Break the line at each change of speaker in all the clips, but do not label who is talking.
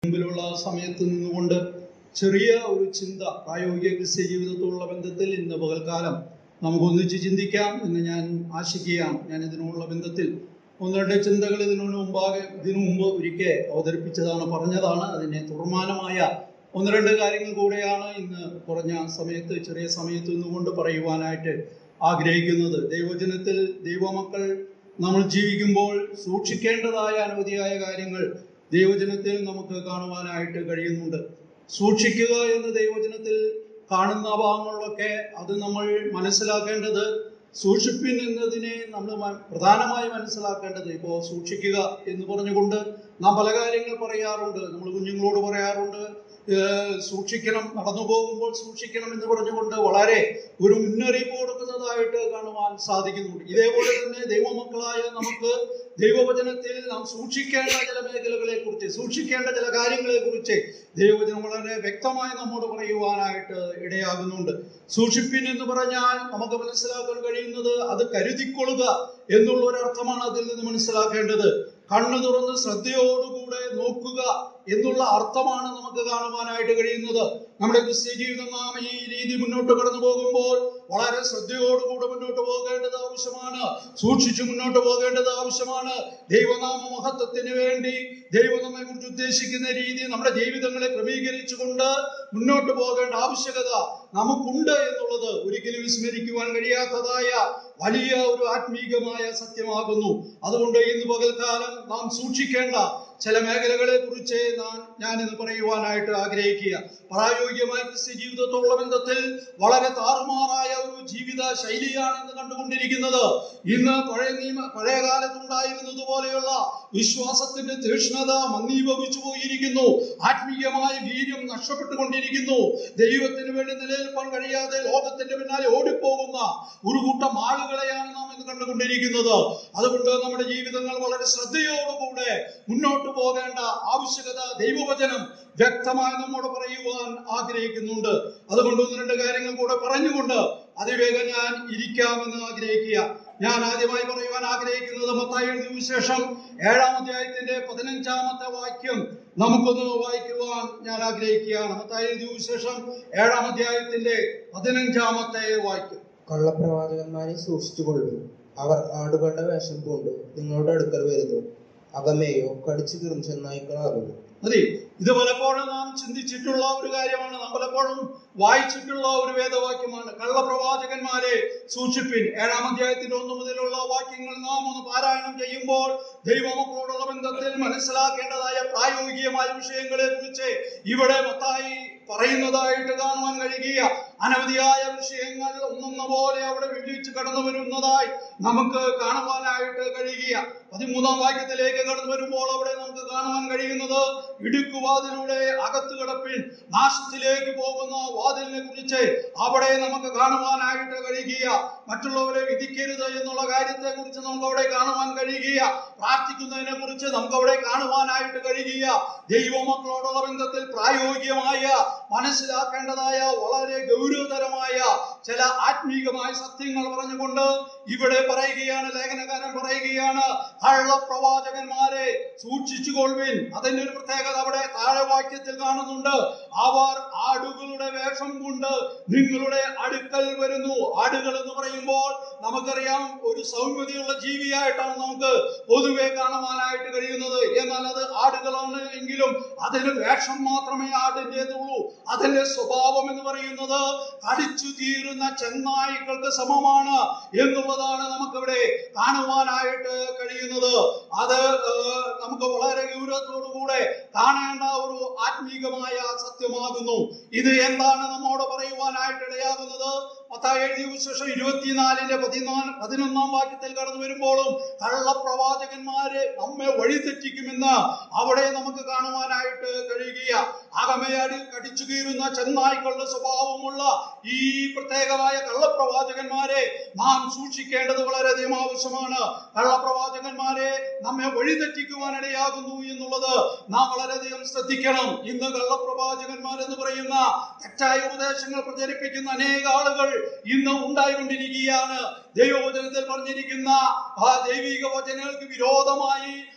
മുമ്പിലുള്ള സമയത്ത് നിന്നുകൊണ്ട് ചെറിയ ഒരു ചിന്ത പ്രായോഗിക ക്രിസ്ത്യ ജീവിതത്തോടുള്ള ബന്ധത്തിൽ ഇന്ന് പകൽക്കാലം നമുക്ക് ഒന്നിച്ച് ചിന്തിക്കാം എന്ന് ഞാൻ ആശിക്കുകയാണ് ഞാൻ ഇതിനുള്ള ബന്ധത്തിൽ ഒന്ന് രണ്ട് ചിന്തകൾ ഇതിനു മുമ്പാകെ ഇതിനു മുമ്പ് ഒരിക്കൽ അവതരിപ്പിച്ചതാണ് പറഞ്ഞതാണ് അതിനെ തുടർമാനമായ ഒന്ന് രണ്ട് കാര്യങ്ങൾ കൂടെയാണ് ഇന്ന് കുറഞ്ഞ സമയത്ത് ചെറിയ സമയത്ത് നിന്നുകൊണ്ട് പറയുവാനായിട്ട് ആഗ്രഹിക്കുന്നത് ദൈവജനത്തിൽ ദൈവമക്കൾ നമ്മൾ ജീവിക്കുമ്പോൾ സൂക്ഷിക്കേണ്ടതായ അനവധിയായ കാര്യങ്ങൾ ദൈവജനത്തിൽ നമുക്ക് കാണുവാനായിട്ട് കഴിയുന്നുണ്ട് സൂക്ഷിക്കുക എന്ന് ദൈവജനത്തിൽ കാണുന്ന ഭാഗങ്ങളിലൊക്കെ അത് നമ്മൾ മനസ്സിലാക്കേണ്ടത് സൂക്ഷിപ്പിൻ എന്നതിനെ നമ്മൾ മ- പ്രധാനമായി മനസ്സിലാക്കേണ്ടത് ഇപ്പോൾ സൂക്ഷിക്കുക എന്ന് പറഞ്ഞുകൊണ്ട് നാം പല കാര്യങ്ങൾ പറയാറുണ്ട് നമ്മൾ കുഞ്ഞുങ്ങളോട് പറയാറുണ്ട് ഏഹ് സൂക്ഷിക്കണം നടന്നു പോകുമ്പോൾ സൂക്ഷിക്കണം എന്ന് പറഞ്ഞുകൊണ്ട് വളരെ ഒരു മുന്നറിയിപ്പ് കൊടുക്കുന്നതായിട്ട് കാണുവാൻ സാധിക്കുന്നുണ്ട് ഇതേപോലെ തന്നെ ദൈവമക്കളായ നമുക്ക് ദൈവവചനത്തിൽ നാം സൂക്ഷിക്കേണ്ട ചില മേഖലകളെ കുറിച്ച് സൂക്ഷിക്കേണ്ട ചില കാര്യങ്ങളെ കുറിച്ച് ദൈവവചനം വളരെ വ്യക്തമായി നമ്മോട് പറയുവാനായിട്ട് ഇടയാകുന്നുണ്ട് സൂക്ഷിപ്പിൻ എന്ന് പറഞ്ഞാൽ നമുക്ക് മനസ്സിലാക്കാൻ കഴിയുന്നത് അത് കരുതിക്കൊള്ളുക എന്നുള്ള ഒരു അർത്ഥമാണ് അതിൽ നിന്ന് മനസ്സിലാക്കേണ്ടത് കണ്ണു തുറന്ന് ശ്രദ്ധയോടുകൂടെ നോക്കുക എന്നുള്ള അർത്ഥമാണ് നമുക്ക് കാണുവാനായിട്ട് കഴിയുന്നത് നമ്മുടെ ക്രിസ്ത്യ ജീവിതം നാം ഈ രീതി മുന്നോട്ട് കടന്നു പോകുമ്പോൾ വളരെ ശ്രദ്ധയോടുകൂടെ മുന്നോട്ട് പോകേണ്ടത് ആവശ്യമാണ് സൂക്ഷിച്ചു മുന്നോട്ട് പോകേണ്ടത് ആവശ്യമാണ് ദൈവനാമ മഹത്വത്തിന് വേണ്ടി ദൈവം നമ്മെ കുറിച്ച് ഉദ്ദേശിക്കുന്ന രീതി നമ്മുടെ ജീവിതങ്ങളെ ക്രമീകരിച്ചുകൊണ്ട് മുന്നോട്ട് പോകേണ്ട ആവശ്യകത നമുക്കുണ്ട് എന്നുള്ളത് ഒരിക്കലും വിസ്മരിക്കുവാൻ കഴിയാത്തതായ വലിയ ഒരു ആത്മീകമായ സത്യമാകുന്നു അതുകൊണ്ട് ഇന്ന് പകൽക്കാലം നാം സൂക്ഷിക്കേണ്ട ചില മേഖലകളെ കുറിച്ച് നാം ഞാൻ ഇന്ന് പറയുവാനായിട്ട് ആഗ്രഹിക്കുക പ്രായോഗികമായ ക്രിസ്ത്യ ജീവിതത്തോടുള്ള ബന്ധത്തിൽ വളരെ താറുമാറായ ഒരു ജീവിത ശൈലിയാണ് ഇന്ന് കണ്ടുകൊണ്ടിരിക്കുന്നത് ഇന്ന് പഴയ നിയമ പഴയ കാലത്തുണ്ടായിരുന്നത് പോലെയുള്ള വിശ്വാസത്തിന്റെ തീക്ഷ്ണത മന്ദീഭവിച്ചു പോയിരിക്കുന്നു ആത്മീയമായ വീര്യം നഷ്ടപ്പെട്ടുകൊണ്ടിരിക്കുന്നു ദൈവത്തിന് വേണ്ടി നിലനിൽപ്പാൻ കഴിയാതെ ലോകത്തിന്റെ പിന്നാലെ ഓടിപ്പോകുന്ന ഒരു കൂട്ടം ആളുകളെയാണ് നാം ഇന്ന് കണ്ടുകൊണ്ടിരിക്കുന്നത് അതുകൊണ്ട് നമ്മുടെ ജീവിതങ്ങൾ വളരെ ശ്രദ്ധയോടുകൂടെ മുന്നോട്ട് പോകേണ്ട ആവശ്യകത ദൈവവചനം വ്യക്തമായി നമ്മോട് പറയുവാൻ ആഗ്രഹിക്കുന്നുണ്ട് അതുകൊണ്ട് ഒന്ന് രണ്ട് കാര്യങ്ങൾ കൂടെ പറഞ്ഞുകൊണ്ട് അതിവേഗം ഞാൻ ഇരിക്കാമെന്ന് ആഗ്രഹിക്കുക ഞാൻ ആദ്യമായി പറയുവാൻ ആഗ്രഹിക്കുന്നത് മത്തായി എഴുതിയ വിശേഷം ഏഴാം അധ്യായത്തിന്റെ പതിനഞ്ചാമത്തെ വാക്യം നമുക്കൊന്ന് വായിക്കുവാൻ ഞാൻ ആഗ്രഹിക്കുകയാണ് മത്തായി എഴുതിയ വിശേഷം ഏഴാം അധ്യായത്തിന്റെ പതിനഞ്ചാമത്തെ വാക്യം
കള്ളപ്രവാചകന്മാരെ സൂക്ഷിച്ചുകൊള്ളുവിൻ അവർ ആടുകളുടെ വേഷം പൂണ്ട് നിങ്ങളുടെ അടുക്കൽ വരുന്നു അകമേയോ കടിച്ചു കീറും ചെന്നായിക്കളാകുന്നു
മതി ഇത് പലപ്പോഴും നാം ചിന്തിച്ചിട്ടുള്ള ഒരു കാര്യമാണ് നാം പലപ്പോഴും വായിച്ചിട്ടുള്ള ഒരു വേദവാക്യമാണ് കള്ളപ്രവാചകന്മാരെ സൂക്ഷിപ്പിൻ ഏഴാം അധ്യായത്തിന്റെ ഒന്ന് മുതലുള്ള വാക്യങ്ങൾ നാം ഒന്ന് പാരായണം ചെയ്യുമ്പോൾ ദൈവമക്കളോടുള്ള ബന്ധത്തിൽ മനസ്സിലാക്കേണ്ടതായ പ്രായോഗികമായ വിഷയങ്ങളെ കുറിച്ച് ഇവിടെ മത്തായി പറയുന്നതായിട്ട് കാണുവാൻ കഴിയുക അനവധിയായ വിഷയങ്ങൾ ഒന്നൊന്ന പോലെ അവിടെ വിഭജിച്ച് കടന്നു വരുന്നതായി നമുക്ക് കാണുവാനായിട്ട് കഴിയുക പതിമൂന്നാം വാക്യത്തിലേക്ക് കടന്നു വരുമ്പോൾ അവിടെ നമുക്ക് കാണുവാൻ കഴിയുന്നത് ഇടുക്കുവാതിലൂടെ അകത്ത് കിടപ്പിൻ നാശത്തിലേക്ക് പോകുന്ന വാതിലിനെ കുറിച്ച് അവിടെ നമുക്ക് കാണുവാനായിട്ട് കഴിയുക മറ്റുള്ളവരെ വിധിക്കരുത് എന്നുള്ള കാര്യത്തെ കുറിച്ച് നമുക്ക് അവിടെ കാണുവാൻ കഴിയുക പ്രാർത്ഥിക്കുന്നതിനെ കുറിച്ച് നമുക്ക് അവിടെ കാണുവാനായിട്ട് കഴിയുക ദൈവമക്കളോടുള്ള ബന്ധത്തിൽ പ്രായോഗികമായ മനസ്സിലാക്കേണ്ടതായ വളരെ ഗൗരവതരമായ ചില ആത്മീകമായ സത്യങ്ങൾ പറഞ്ഞുകൊണ്ട് ഇവിടെ പറയുകയാണ് ലേഖനകാരൻ പറയുകയാണ് കള്ളപ്രവാചകന്മാരെ സൂക്ഷിച്ചുകൊള്ളുവിൻ അതിന്റെ ഒരു പ്രത്യേകത അവിടെ താഴെ വാക്യത്തിൽ കാണുന്നുണ്ട് അവർ ആടുകളുടെ വേഷം കൊണ്ട് നിങ്ങളുടെ അടുക്കൽ വരുന്നു ആടുകൾ എന്ന് പറയുമ്പോൾ നമുക്കറിയാം ഒരു സൗമ്യതയുള്ള ജീവിയായിട്ടാണ് നമുക്ക് പൊതുവെ കാണുവാനായിട്ട് കഴിയുന്നത് എന്നാൽ അത് ആടുകളാണ് എങ്കിലും അതിന് വേഷം മാത്രമേ ആടിൻ്റെതുള്ളൂ അതിന്റെ സ്വഭാവം എന്ന് പറയുന്നത് കടിച്ചു തീരുന്ന ചെന്നായ്ക്കൾക്ക് സമമാണ് എന്നുള്ളതാണ് നമുക്കിവിടെ കാണുവാനായിട്ട് കഴിയുന്നത് അത് ഏഹ്, നമുക്ക് വളരെ ഗൗരവത്തോടുകൂടെ കാണേണ്ട ഒരു ആത്മീകമായ സത്യമാകുന്നു ഇത് എന്താണ് നമ്മോട് പറയുവാനായിട്ട് ഇടയാകുന്നത് മത്തായി എഴുതിയ വിശേഷം ഇരുപത്തിനാലിന്റെ പതിനാല് പതിനൊന്നാം വാക്യത്തിൽ കടന്നു വരുമ്പോഴും കള്ളപ്രവാചകന്മാരെ നമ്മെ വഴിതെറ്റിക്കുമെന്ന് അവിടെ നമുക്ക് കാണുവാനായിട്ട് കഴിയുക അകമയാടി കടിച്ചു കീറുന്ന ചെന്നായ്ക്കളുടെ സ്വഭാവമുള്ള ഈ പ്രത്യേകമായ കള്ളപ്രവാചകന്മാരെ നാം സൂക്ഷിക്കേണ്ടത് വളരെയധികം ആവശ്യമാണ് കള്ളപ്രവാചകന്മാരെ നമ്മെ വഴിതെറ്റിക്കുവാനിടയാകുന്നു എന്നുള്ളത് നാം വളരെയധികം ശ്രദ്ധിക്കണം ഇന്ന് കള്ളപ്രവാചകന്മാർ എന്ന് പറയുന്ന തെറ്റായ ഉപദേശങ്ങൾ പ്രചരിപ്പിക്കുന്ന അനേക ആളുകൾ ഇന്ന് ഉണ്ടായിക്കൊണ്ടിരിക്കുകയാണ് ദൈവവചനത്തിൽ പറഞ്ഞിരിക്കുന്ന ആ ദൈവിക വചനങ്ങൾക്ക് വിരോധമായി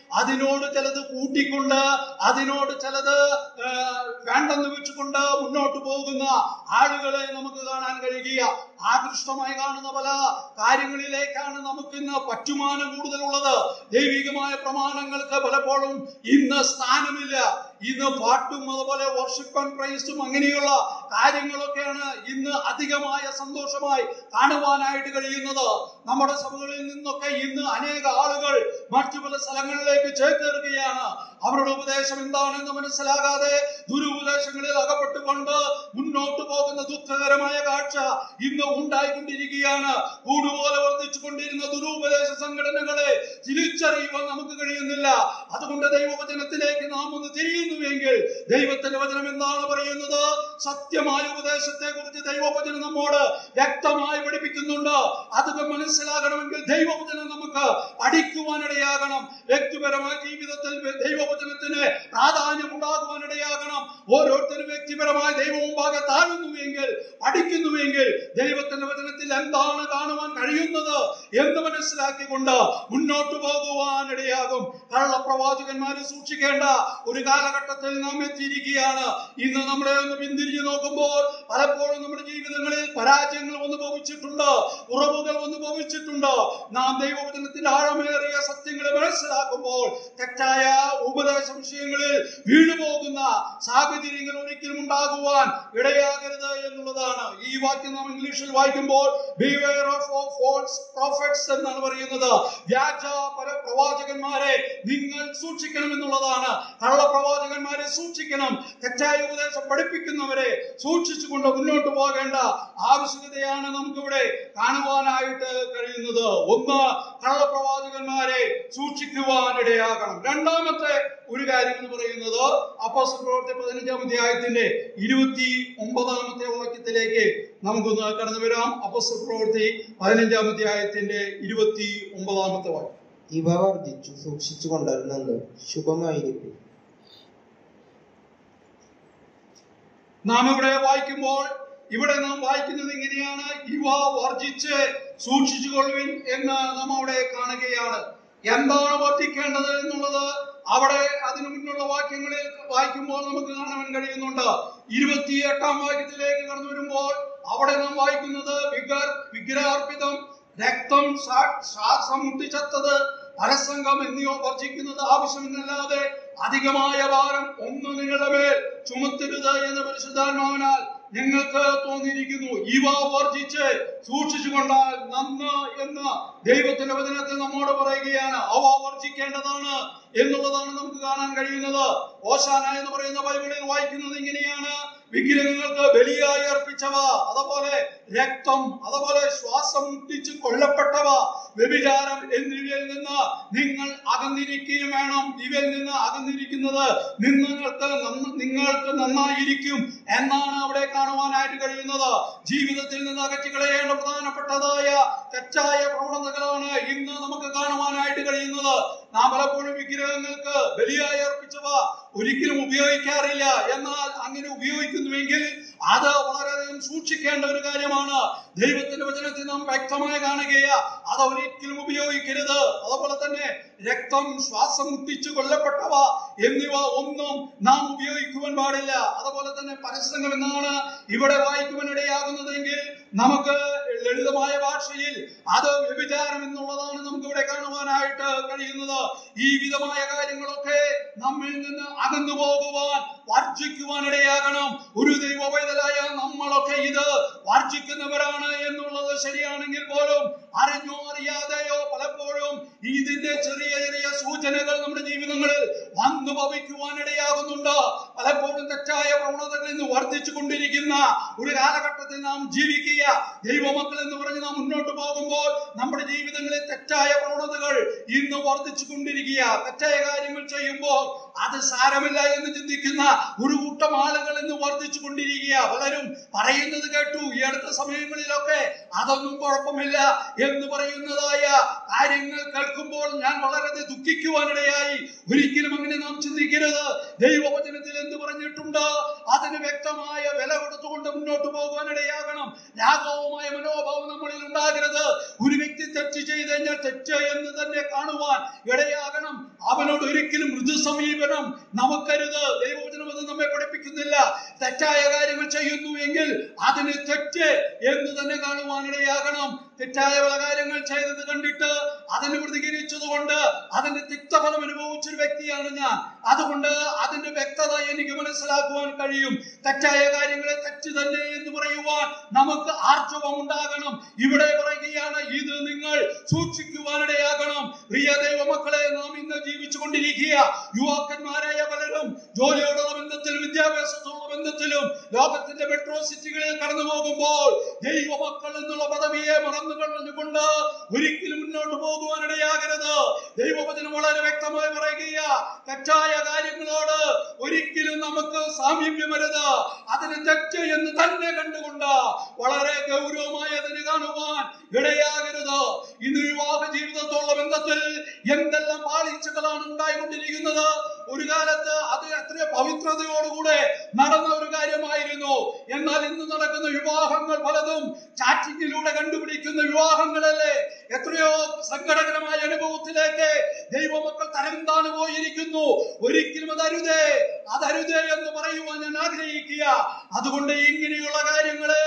അതിനോട് ചിലത് കൂട്ടിക്കൊണ്ട് അതിനോട് ചിലത് ആ, വേണ്ടെന്ന് വെച്ചുകൊണ്ട് മുന്നോട്ട് പോകുന്ന ആളുകളെ നമുക്ക് കാണാൻ കഴിയുക ആകൃഷ്ടമായി കാണുന്ന പല കാര്യങ്ങളിലേക്കാണ് നമുക്ക് ഇന്ന് പറ്റുമാനം കൂടുതലുള്ളത് ദൈവികമായ പ്രമാണങ്ങൾക്ക് പലപ്പോഴും ഇന്ന് സ്ഥാനമില്ല ഇന്ന് പാട്ടും അതുപോലെ വർഷിപ്പ് ആൻഡ് പ്രൈസും അങ്ങനെയുള്ള കാര്യങ്ങളൊക്കെയാണ് ഇന്ന് അധികമായ സന്തോഷമായി കാണുവാനായിട്ട് കഴിയുന്നത് നമ്മുടെ സഭകളിൽ നിന്നൊക്കെ ഇന്ന് അനേക ആളുകൾ മറ്റു പല സ്ഥലങ്ങളിലേക്ക് ചേക്കേറുകയാണ് അവരുടെ ഉപദേശം എന്താണെന്ന് മനസ്സിലാകാതെ ദുരുപദേശങ്ങളിൽ അകപ്പെട്ടുകൊണ്ട് മുന്നോട്ട് പോകുന്ന ദുഃഖകരമായ കാഴ്ച ഇന്ന് ഉണ്ടായിക്കൊണ്ടിരിക്കുകയാണ് കൂടുപോലെ വർദ്ധിച്ചു കൊണ്ടിരുന്ന ദുരുപദേശ സംഘടനകളെ തിരിച്ചറിയുവാൻ നമുക്ക് കഴിയുന്നില്ല അതുകൊണ്ട് ദൈവവചനത്തിലേക്ക് നാം ഒന്ന് തിരിയുന്നുവെങ്കിൽ ദൈവത്തിന്റെ വചനം എന്താണ് പറയുന്നത് സത്യമായ ഉപദേശത്തെ കുറിച്ച് ദൈവവചനം നമ്മോട് വ്യക്തമായി പഠിപ്പിക്കുന്നുണ്ട് അത് മനസ്സിലാകണമെങ്കിൽ ദൈവവചനം നമുക്ക് പഠിക്കുവാനിടയാകണം വ്യക്തിപരമായ ജീവിതത്തിൽ ദൈവവചനത്തിന് പ്രാധാന്യം ഉണ്ടാകുവാനിടയാകണം ഓരോരുത്തരും വ്യക്തിപരമായ ദൈവം മുമ്പാകെ താഴുന്നുവെങ്കിൽ പഠിക്കുന്നുവെങ്കിൽ ദൈവത്തിന്റെ വചനത്തിൽ എന്താണ് കാണുവാൻ കഴിയുന്നത് എന്ന് മനസ്സിലാക്കിക്കൊണ്ട് മുന്നോട്ട് പോകുവാനിടയാകും കള്ളപ്രവാചകന്മാരെ സൂക്ഷിക്കേണ്ട ഒരു കാലഘട്ടത്തിൽ നാം എത്തിയിരിക്കുകയാണ് ഇന്ന് നമ്മളെ ഒന്ന് പിന്തിരിഞ്ഞു നോക്കുമ്പോൾ പലപ്പോഴും നമ്മുടെ ജീവിതങ്ങളിൽ പരാജയങ്ങൾ വന്നു ഭവിച്ചിട്ടുണ്ട് ഉറവുകൾ വന്നു ഭവിച്ചിട്ടുണ്ട് നാം ദൈവവചനത്തിന്റെ ആഴമേറിയ സത്യങ്ങളെ മനസ്സിലാക്കുമ്പോൾ തെറ്റായ ഉപദേശ വിഷയങ്ങളിൽ വീണുപോകുന്ന സാഹചര്യങ്ങൾ ഒരിക്കലും ഉണ്ടാകുവാൻ ഇടയാകരുത് എന്നുള്ളതാണ് ഈ വാക്യം നാം ഇംഗ്ലീഷിൽ വായിക്കുമ്പോൾ beware of false prophets എന്നാണ് പറയുന്നത് വ്യാജ പര പ്രവാചകന്മാരെ നിങ്ങൾ സൂക്ഷിക്കണം എന്നുള്ളതാണ് കള്ളപ്രവാചകന്മാരെ സൂക്ഷിക്കണം തെറ്റായ ഉപദേശം പഠിപ്പിക്കുന്നവരെ സൂക്ഷിച്ചുകൊണ്ട് മുന്നോട്ട് പോകേണ്ട ആവശ്യകതയാണ് നമുക്കിവിടെ കാണുവാനായിട്ട് കഴിയുന്നത് ഒന്ന് കള്ളപ്രവാചകന്മാരെ സൂക്ഷിക്കുവാനിടയാകണം രണ്ടാമത്തെ ഒരു കാര്യം എന്ന് പറയുന്നത് അപ്പോസ്തല പ്രവർത്തി പതിനഞ്ചാം അധ്യായത്തിന്റെ ഇരുപത്തി ഒമ്പതാമത്തെ വാക്യത്തിലേക്ക് നമുക്കൊന്ന് കടന്നു വരാം അപ്പോസ്തല പ്രവർത്തി പതിനഞ്ചാം അധ്യായത്തിന്റെ ഇരുപത്തി ഒമ്പതാമത്തെ വാക്യം
ഇവ വർദ്ധിച്ചു സൂക്ഷിച്ചു കൊണ്ടിരുന്നത് ശുഭമായിരിക്കും
നാം ഇവിടെ വായിക്കുമ്പോൾ ഇവിടെ നാം വായിക്കുന്നത് ഇങ്ങനെയാണ് ഇവ വർജിച്ച് സൂക്ഷിച്ചുകൊള്ളുവിൻ എന്ന് നാം അവിടെ കാണുകയാണ് എന്താണ് വർദ്ധിക്കേണ്ടത് എന്നുള്ളത് അവിടെ അതിനു മുന്നുള്ള വാക്യങ്ങളിൽ വായിക്കുമ്പോൾ നമുക്ക് കാണാൻ കഴിയുന്നുണ്ട് ഇരുപത്തി എട്ടാം വാക്യത്തിലേക്ക് കടന്നു വരുമ്പോൾ അവിടെ നാം വായിക്കുന്നത് വിഗർ വിഗ്രഹാർപ്പിതം രക്തം സാ- ശ്വാസം മുട്ടിച്ചത്തത് പരസംഗം എന്നിവ വർജിക്കുന്നത് ആവശ്യമെന്നല്ലാതെ അധികമായ ഭാരം ഒന്നും നിങ്ങളുടെ മേൽ ചുമത്തരുത് എന്ന് പരിശുദ്ധാത്മാവിനാൽ ഞങ്ങൾക്ക് തോന്നിയിരിക്കുന്നു ഇവ വർജിച്ച് സൂക്ഷിച്ചുകൊണ്ടാൽ നന്ന് എന്ന് ദൈവത്തിന്റെ വചനത്തിൽ നമ്മോട് പറയുകയാണ് അവ വർജിക്കേണ്ടതാണ് എന്നുള്ളതാണ് നമുക്ക് കാണാൻ കഴിയുന്നത് ഓശാന എന്ന് പറയുന്ന ബൈബിളിൽ വായിക്കുന്നത് ഇങ്ങനെയാണ് വിഗ്രഹങ്ങൾക്ക് ബലിയായി അർപ്പിച്ചവ അതുപോലെ രക്തം അതുപോലെ ശ്വാസം മുട്ടിച്ച് കൊല്ലപ്പെട്ടവ വ്യഭിചാരം എന്നിവയിൽ നിന്ന് നിങ്ങൾ അകന്നിരിക്കുകയും വേണം ഇവയിൽ നിന്ന് അകന്നിരിക്കുന്നത് നിങ്ങൾക്ക് നന്ന- നിങ്ങൾക്ക് നന്നായിരിക്കും എന്നാണ് അവിടെ കാണുവാനായിട്ട് കഴിയുന്നത് ജീവിതത്തിൽ നിന്ന് അകറ്റി കളയേണ്ട പ്രധാനപ്പെട്ടതായ തെറ്റായ പ്രവണതകളാണ് ഇന്ന് നമുക്ക് കാണുവാനായിട്ട് കഴിയുന്നത് നാം പലപ്പോഴും വിഗ്രഹങ്ങൾക്ക് ബലിയായി അർപ്പിച്ചവ ഒരിക്കലും ഉപയോഗിക്കാറില്ല എന്നാൽ അങ്ങനെ ഉപയോഗിക്കുന്നുവെങ്കിൽ അത് വളരെയധികം സൂക്ഷിക്കേണ്ട ഒരു കാര്യമാണ് ദൈവത്തിന്റെ വചനത്തിൽ നാം വ്യക്തമായി കാണുകയാ അത് ഒരിക്കലും ഉപയോഗിക്കരുത് അതുപോലെ തന്നെ രക്തം ശ്വാസം മുട്ടിച്ച് കൊല്ലപ്പെട്ടവ എന്നിവ ഒന്നും നാം ഉപയോഗിക്കുവാൻ പാടില്ല അതുപോലെ തന്നെ പരസ്യങ്ങൾ എന്നാണ് ഇവിടെ വായിക്കുവാനിടയാകുന്നതെങ്കിൽ നമുക്ക് ലളിതമായ ഭാഷയിൽ അത് വ്യഭിചാരം എന്നുള്ളതാണ് നമുക്ക് ഇവിടെ കാണുവാനായിട്ട് കഴിയുന്നത് ഈ വിധമായ കാര്യങ്ങളൊക്കെ നമ്മിൽ നിന്ന് അകന്നു പോകുവാൻ വർജിക്കുവാനിടയാകണം ഒരു ദൈവവൈതലായ നമ്മളൊക്കെ ഇത് വർജിക്കുന്നവരാണ് എന്നുള്ളത് ശരിയാണെങ്കിൽ പോലും അറിഞ്ഞോ അറിയാതെയോ പലപ്പോഴും ഇതിന്റെ ചെറിയ ചെറിയ സൂചനകൾ നമ്മുടെ ജീവിതങ്ങളിൽ വന്നു ഭവിക്കുവാനിടയാകുന്നുണ്ട് പലപ്പോഴും തെറ്റായ പ്രവണതകളിൽ നിന്ന് വർദ്ധിച്ചു കൊണ്ടിരിക്കുന്ന ഒരു കാലഘട്ടത്തിൽ നാം ജീവിക്കുക ദൈവമക്കൾ എന്ന് പറഞ്ഞ് നാം മുന്നോട്ട് പോകുമ്പോൾ നമ്മുടെ ജീവിതങ്ങളിൽ തെറ്റായ പ്രവണതകൾ ഇന്ന് വർദ്ധിച്ചു കൊണ്ടിരിക്കുക തെറ്റായ കാര്യങ്ങൾ ചെയ്യുമ്പോൾ അത് സാരമില്ല എന്ന് ചിന്തിക്കുന്ന ഒരു കൂട്ടം ആളുകൾ ഇന്ന് വർദ്ധിച്ചു കൊണ്ടിരിക്കുക പലരും പറയുന്നത് കേട്ടു ഈ അടുത്ത സമയങ്ങളിലൊക്കെ അതൊന്നും കുഴപ്പമില്ല എന്ന് പറയുന്നതായ കാര്യങ്ങൾ കേൾക്കുമ്പോൾ ഞാൻ വളരെ ദുഃഖിക്കുവാനിടയായി ഒരിക്കലും അങ്ങനെ നാം ചിന്തിക്കരുത് ദൈവവചനത്തിൽ എന്ത് പറഞ്ഞിട്ടുണ്ട് അതിന് വ്യക്തമായ വില കൊടുത്തുകൊണ്ട് മുന്നോട്ട് പോകുവാനിടയാകണം രാഗവുമായ മനോഭാവം നമ്മളിൽ ഉണ്ടാകരുത് ഒരു വ്യക്തി തെറ്റ് ചെയ്ത് കഴിഞ്ഞാൽ തെറ്റ് എന്ന് തന്നെ കാണുവാൻ ഇടയാകണം അവനോട് ഒരിക്കലും മൃദു സമീപനം നമുക്കരുത് ദൈവവചനം അത് നമ്മെ പഠിപ്പിക്കുന്നില്ല തെറ്റായ കാര്യങ്ങൾ ചെയ്യുന്നു എങ്കിൽ അതിന് തെറ്റ് എന്ന് തന്നെ കാണുവാൻ ഇടയാകണം തെറ്റായ പല കാര്യങ്ങൾ ചെയ്തത് കണ്ടിട്ട് അതിന് പ്രതികരിച്ചതുകൊണ്ട് അതിന്റെ തിക്തഫലം അനുഭവിച്ച ഒരു വ്യക്തിയാണ് ഞാൻ അതുകൊണ്ട് അതിന്റെ വ്യക്തത എനിക്ക് മനസ്സിലാക്കുവാൻ കഴിയും തെറ്റായ കാര്യങ്ങളെ തെറ്റ് തന്നെ എന്ന് പറയുവാൻ നമുക്ക് ആർജവം ഉണ്ടാകണം ഇവിടെ പറയുകയാണ് ഇത് നിങ്ങൾ സൂക്ഷിക്കുവാനിടയാകണം പ്രിയ ദൈവമക്കളെ നാം ഇന്ന് ജീവിച്ചു കൊണ്ടിരിക്കുക യുവാക്കന്മാരായ പലരും ജോലിയോടുള്ള ബന്ധത്തിലും വിദ്യാഭ്യാസത്തോടുള്ള ബന്ധത്തിലും ലോകത്തിന്റെ മെട്രോ സിറ്റികളിൽ കടന്നു പോകുമ്പോൾ ദൈവമക്കൾ എന്നുള്ള പദവിയെ മറന്നു കളഞ്ഞുകൊണ്ട് ഒരിക്കലും മുന്നോട്ട് പോകുവാനിടയാകരുത് ദൈവവചനം വളരെ വ്യക്തമായി പറയുക തെറ്റായ കാര്യങ്ങളോട് ഒരിക്കലും നമുക്ക് സാമീപ്യം വരുത് അതിന് തെറ്റ് എന്ന് തന്നെ കണ്ടുകൊണ്ട് വളരെ ഗൗരവമായി അതിന് കാണുവാൻ ഇടയാകരുത് ഇന്ന് വിവാഹ ജീവിതത്തോടുള്ള ബന്ധത്തിൽ എന്തെല്ലാം പാളിച്ചകളാണ് ഉണ്ടായിക്കൊണ്ടിരിക്കുന്നത് ഒരു കാലത്ത് അത് എത്ര പവിത്രതയോടുകൂടെ നടന്ന ഒരു കാര്യമായിരുന്നു എന്നാൽ ഇന്ന് നടക്കുന്ന വിവാഹങ്ങൾ പലതും ചാറ്റിങ്ങിലൂടെ കണ്ടുപിടിക്കുന്ന വിവാഹങ്ങളല്ലേ എത്രയോ സങ്കടകരമായ അനുഭവത്തിലേക്ക് ദൈവമക്കൾ തരം താണു പോയിരിക്കുന്നു ഒരിക്കലും അതരുതേ അതരുതേ എന്ന് പറയുവാൻ ഞാൻ ആഗ്രഹിക്കുക അതുകൊണ്ട് ഇങ്ങനെയുള്ള കാര്യങ്ങളെ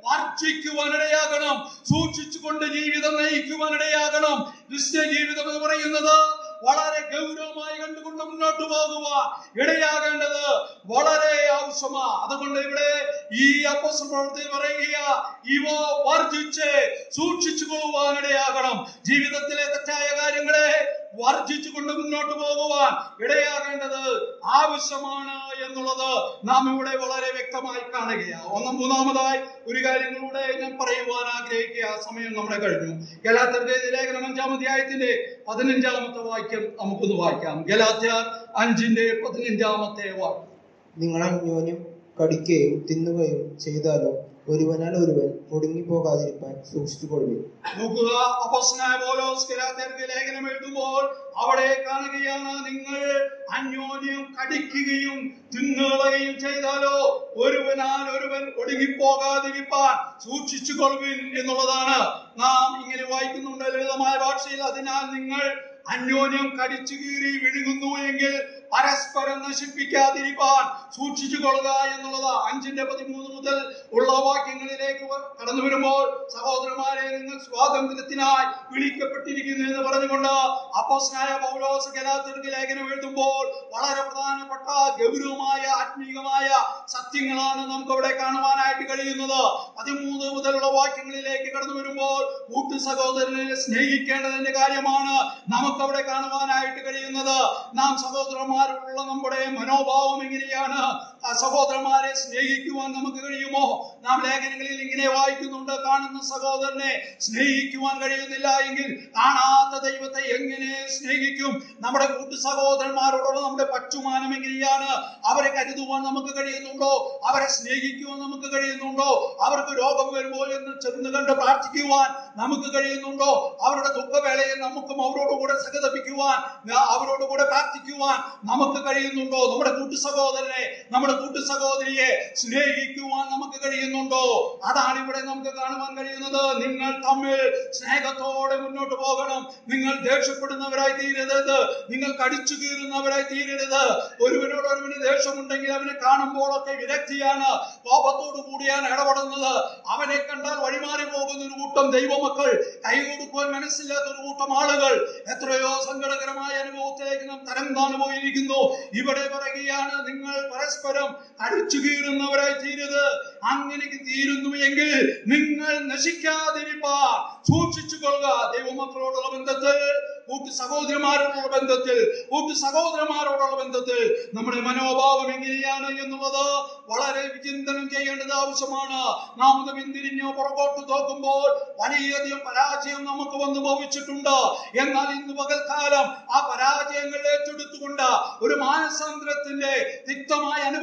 വർജിക്കുവാനിടയാകണം സൂക്ഷിച്ചുകൊണ്ട് ജീവിതം നയിക്കുവാനിടയാകണം ക്രിസ്ത്യ ജീവിതം എന്ന് പറയുന്നത് വളരെ ഗൗരവമായി കണ്ടുകൊണ്ട് മുന്നോട്ട് പോകുവാൻ ഇടയാകേണ്ടത് വളരെ ആവശ്യമാ അതുകൊണ്ട് ഇവിടെ ഈ അപ്പോസ്റ്റൽ പ്രവൃത്തി പറയുക ഇവ വർജിച്ച് സൂക്ഷിച്ചു കൊള്ളുവാനിടയാകണം ജീവിതത്തിലെ തെറ്റായ കാര്യങ്ങളെ വർജിച്ചുകൊണ്ട് മുന്നോട്ട് പോകുവാൻ ഇടയാകേണ്ടത് ആവശ്യമാണ് എന്നുള്ളത് നാം ഇവിടെ വളരെ വ്യക്തമായി കാണുകയാണ് ഒന്നും മൂന്നാമതായി ഒരു കാര്യം കൂടെ ഞാൻ പറയുവാൻ ആഗ്രഹിക്കുക സമയം നമ്മുടെ കഴിഞ്ഞു ഗലാത്തരുടെ ലേഖനം അഞ്ചാം അധ്യായത്തിന്റെ പതിനഞ്ചാമത്തെ വാക്യം നമുക്കൊന്ന് വായിക്കാം ഗലാത്യർ അഞ്ചിന്റെ പതിനഞ്ചാമത്തെ വാക്യം
നിങ്ങൾ അന്യോന്യം കടിക്കുകയും തിന്നുകയും ചെയ്താലോ ഒരുവനാൽ ഒരുവൻ മുടുങ്ങിപ്പോകാതിരിക്കാൻ സൂക്ഷിച്ചുകൊള്ളുവിൻ
നോക്കുക അപ്പോസ്തലനായ പൗലോസ് ഗലാത്യർക്ക് ലേഖനം എഴുതുമ്പോൾ അവിടെ കാണുകയാണ് നിങ്ങൾ അന്യോന്യം കടിക്കുകയും തിന്നുകളയും ചെയ്താലോ ഒരുവനാൽ ഒരുവൻ ഒടുങ്ങിപ്പോകാതിരിപ്പാൻ സൂക്ഷിച്ചു കൊള്ളുവിൻ എന്നുള്ളതാണ് നാം ഇങ്ങനെ വായിക്കുന്നുണ്ട് ലളിതമായ ഭാഷയിൽ അതിനാൽ നിങ്ങൾ അന്യോന്യം കടിച്ചു കീറി വിഴുങ്ങുന്നു എങ്കിൽ പരസ്പരം നശിപ്പിക്കാതിരിപ്പാൻ സൂക്ഷിച്ചു കൊള്ളുക എന്നുള്ളത് അഞ്ചിന്റെ പതിമൂന്ന് മുതൽ ഉള്ള വാക്യങ്ങളിലേക്ക് വ- കടന്നു വരുമ്പോൾ സഹോദരന്മാരെ നിങ്ങൾ സ്വാതന്ത്ര്യത്തിനായി വിളിക്കപ്പെട്ടിരിക്കുന്നു എന്ന് പറഞ്ഞുകൊണ്ട് അപ്പോസ്നായ പൗലോസ് ഗലാത്യർക്ക് ലേഖനം എഴുതുമ്പോൾ വളരെ പ്രധാനപ്പെട്ട ഗൗരവമായ ആത്മീകമായ സത്യങ്ങളാണ് നമുക്ക് അവിടെ കാണുവാനായിട്ട് കഴിയുന്നത് പതിമൂന്ന് മുതലുള്ള വാക്യങ്ങളിലേക്ക് കടന്നു വരുമ്പോൾ കൂട്ടു സഹോദരനെ സ്നേഹിക്കേണ്ടതിന്റെ കാര്യമാണ് നമുക്ക് അവിടെ കാണുവാനായിട്ട് കഴിയുന്നത് നാം സഹോദരന്മാരോടുള്ള നമ്മുടെ മനോഭാവം എങ്ങനെയാണ് ആ സഹോദരന്മാരെ സ്നേഹിക്കുവാൻ നമുക്ക് കഴിയുമോ നാം ലേഖനങ്ങളിൽ ഇങ്ങനെ വായിക്കുന്നുണ്ട് കാണുന്ന സഹോദരനെ സ്നേഹിക്കുവാൻ കഴിയുന്നില്ല എങ്കിൽ കാണാത്ത ദൈവത്തെ എങ്ങനെ സ്നേഹിക്കും നമ്മുടെ കൂട്ടു സഹോദരന്മാരോടുള്ള നമ്മുടെ പറ്റുമാനം എങ്ങനെയാണ് അവരെ കരുതുവാൻ നമുക്ക് കഴിയുന്നുണ്ടോ അവരെ സ്നേഹിക്കുവാൻ നമുക്ക് കഴിയുന്നുണ്ടോ അവർക്ക് രോഗം വരുമ്പോൾ എന്ന് ചെന്ന് കണ്ട് പ്രാർത്ഥിക്കുവാൻ നമുക്ക് കഴിയുന്നുണ്ടോ അവരുടെ ദുഃഖവേളയിൽ നമുക്കും അവരോട് കൂടെ സഹതപിക്കുവാൻ ന- അവരോട് കൂടെ പ്രാർത്ഥിക്കുവാൻ നമുക്ക് കഴിയുന്നുണ്ടോ നമ്മുടെ കൂട്ടു സഹോദരനെ നമ്മുടെ കൂട്ടു സഹോദരിയെ സ്നേഹിക്കുവാൻ നമുക്ക് കഴിയുന്നുണ്ടോ അതാണ് ഇവിടെ നമുക്ക് കാണുവാൻ കഴിയുന്നത് നിങ്ങൾ തമ്മിൽ സ്നേഹത്തോടെ മുന്നോട്ട് പോകണം നിങ്ങൾ ദേഷ്യപ്പെടുന്നവരായി തീരരുത് നിങ്ങൾ കടിച്ചു കീറുന്നവരായി തീരരുത് ഒരുവനോട് ഒരുവന് ദേഷ്യമുണ്ടെങ്കിൽ അവനെ കാണുമ്പോഴൊക്കെ വിരക്തിയാണ് കോപത്തോടു കൂടിയാണ് ഇടപെടുന്നത് അവനെ കണ്ടാൽ വഴിമാറി പോകുന്ന ഒരു കൂട്ടം ദൈവമക്കൾ കൈ കൊടുക്കുവാൻ മനസ്സില്ലാത്ത ഒരു കൂട്ടം ആളുകൾ എത്രയോ സങ്കടകരമായ അനുഭവത്തിലേക്ക് നാം തരം താണു പോയിരിക്കുന്നു ഇവിടെ പറയുകയാണ് നിങ്ങൾ പരസ്പരം അടിച്ചു കീറുന്നവരായി തീരരുത് അങ്ങനെ തീരുന്നു എങ്കിൽ നിങ്ങൾ നശിക്കാതിരിപ്പാൻ സൂക്ഷിച്ചു കൊള്ളുക ദൈവമക്കളോടുള്ള ബന്ധത്തിൽ കൂട്ടു സഹോദരന്മാരോടുള്ള ബന്ധത്തിൽ കൂട്ടു സഹോദരന്മാരോടുള്ള ബന്ധത്തിൽ നമ്മുടെ മനോഭാവം എങ്ങനെയാണ് എന്നുള്ളത് വളരെ വിചിന്തനം ചെയ്യേണ്ടത് ആവശ്യമാണ് നാം ഒന്ന് പിന്തിരിഞ്ഞോ പുറകോട്ട് നോക്കുമ്പോൾ വലിയധികം പരാജയം നമുക്ക് വന്നു ഭവിച്ചിട്ടുണ്ട് എന്നാൽ ഇന്ന് പകൽക്കാലം ആ പരാജയങ്ങൾ ഏറ്റെടുത്തുകൊണ്ട് ഒരു മാനസാന്തരത്തിന്റെ തിക്തമായ അനുഭവത്തിലേക്ക്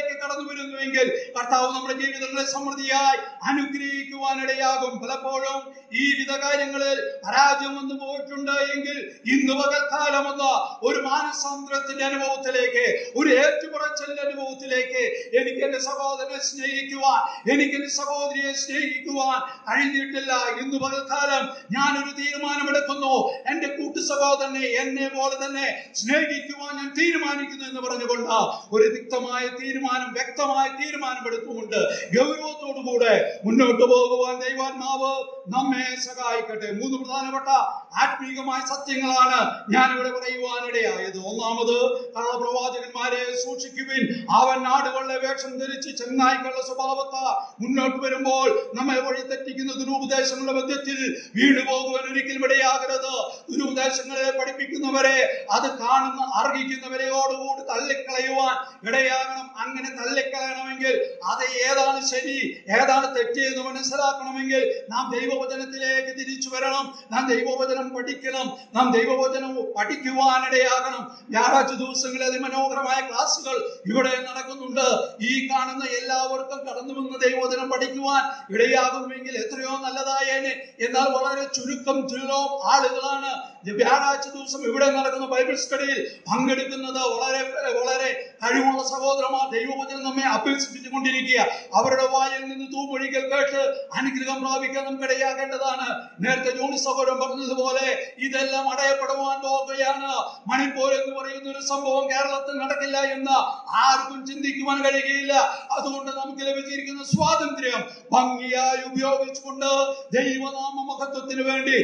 അനുഭവത്തിലേക്ക് കടന്നു വരുന്നുവെങ്കിൽ കർത്താവ് നമ്മുടെ ജീവിതങ്ങളെ സമൃദ്ധിയായി അനുഗ്രഹിക്കുവാനിടയാകും പലപ്പോഴും ഈ വിധ കാര്യങ്ങളിൽ പരാജയം വന്നു പോയിട്ടുണ്ട് എങ്കിൽ ഇന്ന് പകൽക്കാലം എന്ന ഒരു മാനസാന്തരത്തിന്റെ അനുഭവത്തിലേക്ക് ഒരു ഏറ്റുപറച്ചലിന്റെ അനുഭവത്തിലേക്ക് എനിക്ക് എന്റെ സഹോദരനെ സ്നേഹിക്കുവാൻ എനിക്ക് എന്റെ സഹോദരിയെ സ്നേഹിക്കുവാൻ കഴിഞ്ഞിട്ടില്ല ഇന്ന് പകൽക്കാലം ഞാനൊരു തീരുമാനമെടുക്കുന്നു എന്റെ കൂട്ടു സഹോദരനെ എന്നെ പോലെ തന്നെ സ്നേഹിക്കുവാൻ ഞാൻ തീരുമാനിക്കുന്നു എന്ന് പറഞ്ഞുകൊണ്ട് ഒരു വ്യക്തമായ തീരുമാനം വ്യക്തമായ തീരുമാനം എടുത്തുകൊണ്ട് ഗൗരവത്തോടുകൂടെ മുന്നോട്ട് പോകുവാൻ ദൈവാത്മാവ് നമ്മെ സഹായിക്കട്ടെ മൂന്ന് പ്രധാനപ്പെട്ട ആത്മീകമായ സത്യങ്ങളാണ് ഞാൻ ഇവിടെ പറയുവാനിടയായത് ഒന്നാമത് കള്ളപ്രവാചകന്മാരെ സൂക്ഷിക്കുവിൻ അവൻ നാടുകളുടെ വേഷം ധരിച്ച് ചെന്നായിക്കളുടെ സ്വഭാവത്താ മുന്നോട്ട് വരുമ്പോൾ നമ്മെ വഴി തെറ്റിക്കുന്ന ദുരുപദേശങ്ങളുടെ മധ്യത്തിൽ വീണു പോകുവാൻ ഒരിക്കലും ഇടയാകരുത് ദുരുപദേശങ്ങളെ പഠിപ്പിക്കുന്നവരെ അത് കാണുന്ന അർഹിക്കുന്നവരെയോടുകൂടി തള്ളിക്കളയുവാൻ ഇടയാകണം അങ്ങനെ തള്ളിക്കളയണമെങ്കിൽ അത് ഏതാണ് ശരി ഏതാണ് തെറ്റ് എന്ന് മനസ്സിലാക്കണമെങ്കിൽ നാം ദൈവവചനത്തിലേക്ക് തിരിച്ചു വരണം നാം ദൈവവചനം പഠിക്കണം നാം ദൈവവചനം പഠിക്കുവാനിടയാകണം ഞായറാഴ്ച ദിവസങ്ങളിൽ അതിമനോഹരമായ ക്ലാസ്സുകൾ ഇവിടെ നടക്കുന്നുണ്ട് ഈ കാണുന്ന എല്ലാവർക്കും കടന്നു വന്ന് ദൈവവചനം പഠിക്കുവാൻ ഇടയാകുമെങ്കിൽ എത്രയോ നല്ലതായേനെ എന്നാൽ വളരെ ചുരുക്കം ചുരുക്കം ആളുകളാണ് വ്യാഴാഴ്ച ദിവസം ഇവിടെ നടക്കുന്ന ബൈബിൾ സ്റ്റഡിയിൽ പങ്കെടുക്കുന്നത് വളരെ വളരെ കഴിവുള്ള സഹോദരന്മാർ ദൈവവചനം നമ്മെ അഭ്യസിപ്പിച്ചുകൊണ്ടിരിക്കുക അവരുടെ വായിൽ നിന്ന് തൂമൊഴികൾ കേട്ട് അനുഗ്രഹം പ്രാപിക്കാൻ നമുക്ക് ഇടയാകേണ്ടതാണ് നേരത്തെ ജോണി സഹോദരൻ പറഞ്ഞതുപോലെ ഇതെല്ലാം അടയപ്പെടുവാൻ പോകുകയാണ് മണിപ്പൂർ എന്ന് പറയുന്ന ഒരു സംഭവം കേരളത്തിൽ നടക്കില്ല എന്ന് ആർക്കും ചിന്തിക്കുവാൻ കഴിയുകയില്ല അതുകൊണ്ട് നമുക്ക് ലഭിച്ചിരിക്കുന്ന സ്വാതന്ത്ര്യം ഭംഗിയായി ഉപയോഗിച്ചുകൊണ്ട് ദൈവനാമ മഹത്വത്തിന് വേണ്ടി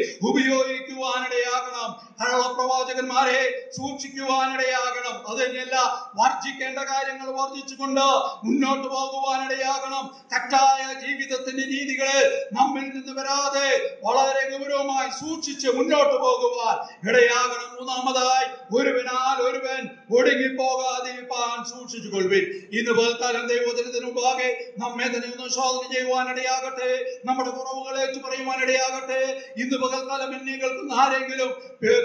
ഉപയോഗിക്കുവാനിടയാകണം കള്ളപ്രവാചകന്മാരെ സൂക്ഷിക്കുവാനിടയാകണം അത് തന്നെയല്ല വർജിക്കേണ്ട കാര്യങ്ങൾ വർജിച്ചുകൊണ്ട് മുന്നോട്ട് പോകുവാനിടയാകണം തെറ്റായ ജീവിതത്തിന്റെ രീതികളെ നമ്മിൽ നിന്ന് വരാതെ വളരെ ഗൗരവമായി സൂക്ഷിച്ച് മുന്നോട്ട് പോകുവാൻ ഇടയാകണം മൂന്നാമതായി ഒരുവനാൽ ഒരുവൻ ഒടുങ്ങിപ്പോകാതിരിപ്പാൻ സൂക്ഷിച്ചു കൊള്ളുവിൻ ഇന്ന് പോൽക്കാലം ദൈവജനത്തിന് മുമ്പാകെ നമ്മെ തന്നെ ഒന്ന് ശോധന ചെയ്യുവാനിടയാകട്ടെ നമ്മുടെ കുറവുകളെ ഏറ്റു പറയുവാനിടയാകട്ടെ ഇന്ന് പകൽക്കാലം എന്നെ കേൾക്കുന്ന ആരെങ്കിലും പി-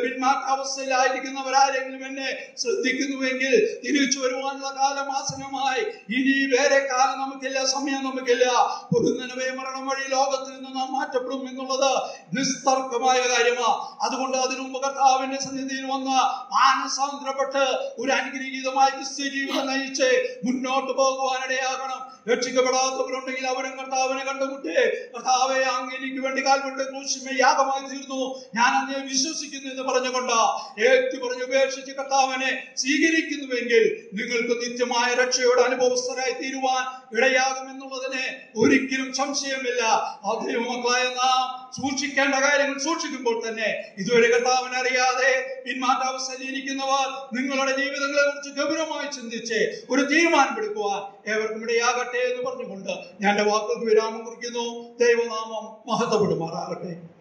പിന്മാറ്റാവസ്ഥയിലായിരിക്കുന്നവരാരെങ്കിലും എന്നെ ശ്രദ്ധിക്കുന്നുവെങ്കിൽ തിരിച്ചു വരുവാനുള്ള കാലം ആസനമായി ഇനി വേറെ കാലം നമുക്കില്ല സമയം നമുക്കില്ല പൊടുന്നനവേ മരണം വഴി ലോകത്തിൽ നിന്ന് നാം മാറ്റപ്പെടും എന്നുള്ളത് നിസ്തർക്കമായ കാര്യമാ അതുകൊണ്ട് അതിനു മുമ്പ് കർത്താവിന്റെ സന്നിധിയിൽ വന്ന് മാനസാന്തരപ്പെട്ട് ഒരു അനുഗ്രഹീതമായ ക്രിസ്ത്യ ജീവിതം നയിച്ച് മുന്നോട്ട് പോകുവാനിടയാകണം രക്ഷിക്കപ്പെടാത്തവരുണ്ടെങ്കിൽ അവരും കർത്താവിനെ കണ്ടുമുട്ടേ കർത്താവെ അങ്ങ് എനിക്ക് വേണ്ടി കാൽകളുടെ ക്രൂശിമേ യാഗമായി തീർന്നു ഞാൻ അങ്ങേ വിശ്വസിക്കുന്നു എന്ന് പറഞ്ഞുകൊണ്ട് ഏറ്റു പറഞ്ഞ് ഉപേക്ഷിച്ച് കർത്താവിനെ സ്വീകരിക്കുന്നുവെങ്കിൽ നിങ്ങൾക്ക് നിത്യമായ രക്ഷയുടെ അനുഭവസ്ഥരായി തീരുവാൻ ഇടയാകുമെന്നുള്ളതിന് ഒരിക്കലും സംശയമില്ല അതേ മക്കളായ നാം സൂക്ഷിക്കേണ്ട കാര്യങ്ങൾ സൂക്ഷിക്കുമ്പോൾ തന്നെ ഇതുവരെ കർത്താവിനെ അറിയാതെ പിന്മാറ്റാവസ്ഥയിലിരിക്കുന്നവർ നിങ്ങളുടെ ജീവിതങ്ങളെ കുറിച്ച് ഗൗരവമായി ചിന്തിച്ച് ഒരു തീരുമാനമെടുക്കുവാൻ ഏവർക്കും ഇടയാകട്ടെ എന്ന് പറഞ്ഞുകൊണ്ട് ഞാൻ എന്റെ വാക്കുകൾക്ക് വിരാമം കുറിക്കുന്നു ദൈവനാമം മഹത്വപ്പെടുമാറാകട്ടെ